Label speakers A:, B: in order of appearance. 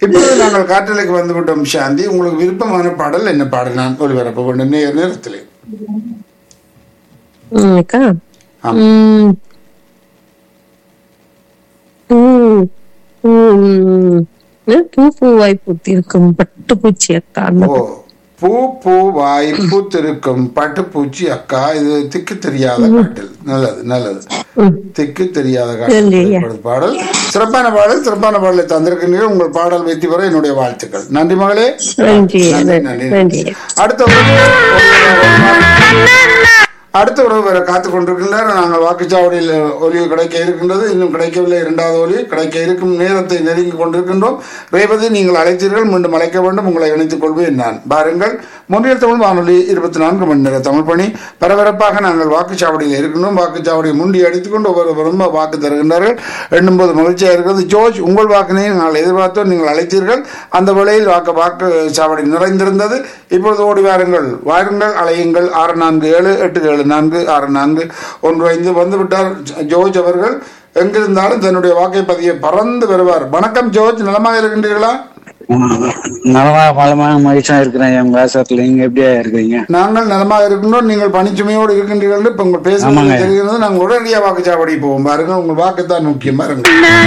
A: இப்பொழுது நாங்கள் காற்றலைக்கு வந்து விட்டோம் சாந்தி உங்களுக்கு விருப்பமான பாடல் என்ன பாடல் நான் ஒளிபரப்ப வேண்டும் நேர நேரத்திலே
B: ம், அக்கா
A: ஆம்.
B: ம். பூ பூ ம், பூ பூவாய் பூத்திருக்கும் பட்டுப்பூச்சி அக்கா அந்த
A: ஓ பூ பூ வாய் பூத்திருக்கும் பட்டுப்பூச்சி அக்கா இது திக்கு தெரியாத காட்டில் நல்லது நல்லது
B: ம்.
A: திக்கு தெரியாத காட்டில்
B: நன்றியா.
A: திரைப்பட பாடல் சிறப்பான பாடல் சிறப்பான பாடலை தந்திருக்கின்றீர்கள் உங்கள் பாடல் வெற்றி பெற என்னுடைய வாழ்த்துக்கள் நன்றி மகளே
B: நன்றி
A: நன்றி,
B: நன்றி
A: நன்றி.
B: நன்றி
A: அடுத்த உறவு அடுத்த உறவு வேற காத்துக் கொண்டிருக்கின்றார் நாங்கள் வாக்குச்சாவடியில் ஒலி கிடைக்க இருக்கின்றது இன்னும் கிடைக்கவில்லை இரண்டாவது ஒலி கிடைக்க இருக்கும் நேரத்தை நெருங்கி கொண்டிருக்கின்றோம் ரேவதி நீங்கள் அழைத்தீர்கள் மீண்டும் அழைக்க வேண்டும் உங்களை இணைத்துக் கொள்வேன் நான் பாருங்கள் முன்னில் தமிழ் வானொலி இருபத்தி நான்கு மணி நேர தமிழ் பணி பரபரப்பாக நாங்கள் வாக்குச்சாவடியில் இருக்கின்றோம் வாக்குச்சாவடியை முண்டி அடித்துக்கொண்டு ஒவ்வொருவரும் வாக்கு தருகின்றார்கள் எண்ணும்போது மகிழ்ச்சியாக இருக்கிறது ஜோர்ஜ் உங்கள் வாக்கினை நாங்கள் எதிர்பார்த்தோம் நீங்கள் அழைத்தீர்கள் அந்த வேளையில் வாக்கு வாக்கு சாவடி நிறைந்திருந்தது இப்பொழுது ஓடி வாருங்கள் வாருங்கள் அலையுங்கள் ஆறு நான்கு ஏழு எட்டு ஏழு நான்கு ஆறு நான்கு ஒன்று ஐந்து வந்துவிட்டார் ஜோர்ஜ் அவர்கள் எங்கிருந்தாலும் தன்னுடைய வாக்கை பதிய பறந்து வருவார் வணக்கம் ஜோர்ஜ் நலமாக இருக்கின்றீர்களா
C: நலமா பலமாக மகிழ்ச்சியா இருக்கிறேன் என் விவசாயத்துல நீங்க எப்படியா இருக்கிறீங்க
A: நாங்கள் நலமாக இருக்கின்றோம் நீங்கள் பணிச்சுமையோடு இருக்கின்றீர்கள் என்று இப்ப உங்கள் பேசுவது
C: ஆமாங்க.
A: தெரிகிறது நாங்கள் உடனடியாக வாக்குச்சாவடி போவோம் பாருங்கள் உங்கள் வாக்கு தான் முக்கியம் பாருங்கள்